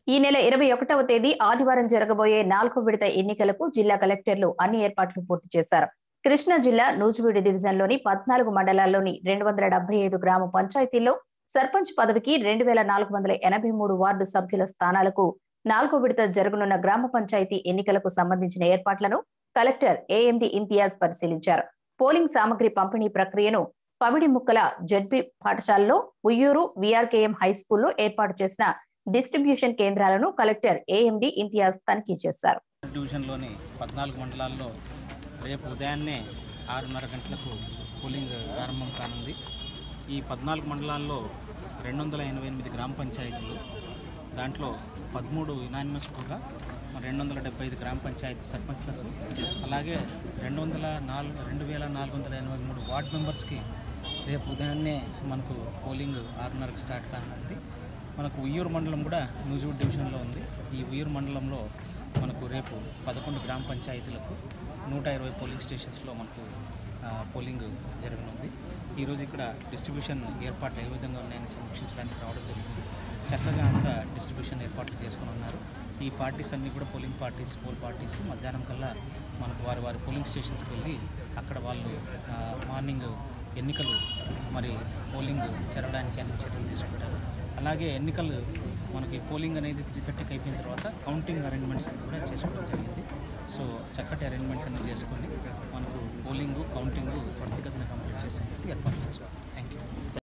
ఈ నెల ఇరవై ఒకటవ తేదీ ఆదివారం జరగబోయే నాలుగో విడత ఎన్నికలకు జిల్లా కలెక్టర్లు అన్ని ఏర్పాట్లు పూర్తి చేశారు కృష్ణా జిల్లా నూజివీడు డివిజన్లోని పద్నాలుగు మండలాల్లోని రెండు వందల డెబ్బై ఐదు గ్రామ పంచాయతీల్లో సర్పంచ్ పదవికి రెండు వేల నాలుగు వందల ఎనభై మూడు వార్డు సభ్యుల స్థానాలకు నాలుగో విడత జరగనున్న గ్రామ పంచాయతీ ఎన్నికలకు సంబంధించిన ఏర్పాట్లను కలెక్టర్ ఏఎండి ఇంతియాజ్ పరిశీలించారు పోలింగ్ సామగ్రి పంపిణీ ప్రక్రియను పమిడి ముక్కల జడ్పీ పాఠశాలలో ఉయ్యూరు విఆర్కేఎం హై స్కూల్లో ఏర్పాటు చేసిన డిస్ట్రిబ్యూషన్ కేంద్రాలను కలెక్టర్ ఏఎండి ఇంతియాజ్ తనిఖీ చేశారు డివిజన్లోని పద్నాలుగు మండలాల్లో రేపు ఉదయాన్నే ఆరున్నర గంటలకు పోలింగ్ ప్రారంభం కానుంది ఈ పద్నాలుగు మండలాల్లో రెండు వందల ఎనభై ఎనిమిది గ్రామ పంచాయతీలు దాంట్లో పదమూడు యునానిమస్ కూడా రెండు వందల డెబ్బై ఐదు గ్రామ పంచాయతీ సర్పంచ్లకు అలాగే రెండు వందల నాలుగు రెండు వేల నాలుగు వందల ఎనభై మూడు వార్డ్ మెంబర్స్కి రేపు ఉదయాన్నే మనకు పోలింగ్ ఆరున్నరకు స్టార్ట్ కానుంది మనకు ఉయ్యూరు మండలం కూడా నూజివీడ్ డివిజన్లో ఉంది ఈ ఉయ్యూరు మండలంలో మనకు రేపు పదకొండు గ్రామ పంచాయతీలకు నూట ఇరవై పోలింగ్ స్టేషన్స్లో మనకు ఆ, పోలింగ్ జరగనుంది ఈరోజు ఇక్కడ డిస్ట్రిబ్యూషన్ ఏర్పాట్లు ఏ విధంగా ఉన్నాయని సమీక్షించడానికి రావడం జరిగింది చక్కగా అంతా డిస్ట్రిబ్యూషన్ ఏర్పాట్లు చేసుకుని ఉన్నారు ఈ పార్టీస్ అన్నీ కూడా పోలింగ్ పార్టీస్ పోల్ పార్టీస్ మధ్యాహ్నం కల్లా మనకు వారి వారి పోలింగ్ స్టేషన్స్కి వెళ్ళి అక్కడ వాళ్ళు ఆ, మార్నింగ్ ఎన్నికలు మరి పోలింగ్ జరగడానికి అన్ని చర్యలు తీసుకుంటారు అలాగే ఎన్నికలు మనకి పోలింగ్ అనేది త్రీ థర్టీకి అయిపోయిన తర్వాత కౌంటింగ్ అరేంజ్మెంట్స్ అన్ని కూడా చేసుకోవడం జరిగింది సో చక్కటి అరేంజ్మెంట్స్ అన్ని చేసుకొని మనకు పోలింగ్ కౌంటింగ్ త్వరితగతిన కంప్లీట్ చేసేందుకు ఏర్పాటు చేసుకుంటాం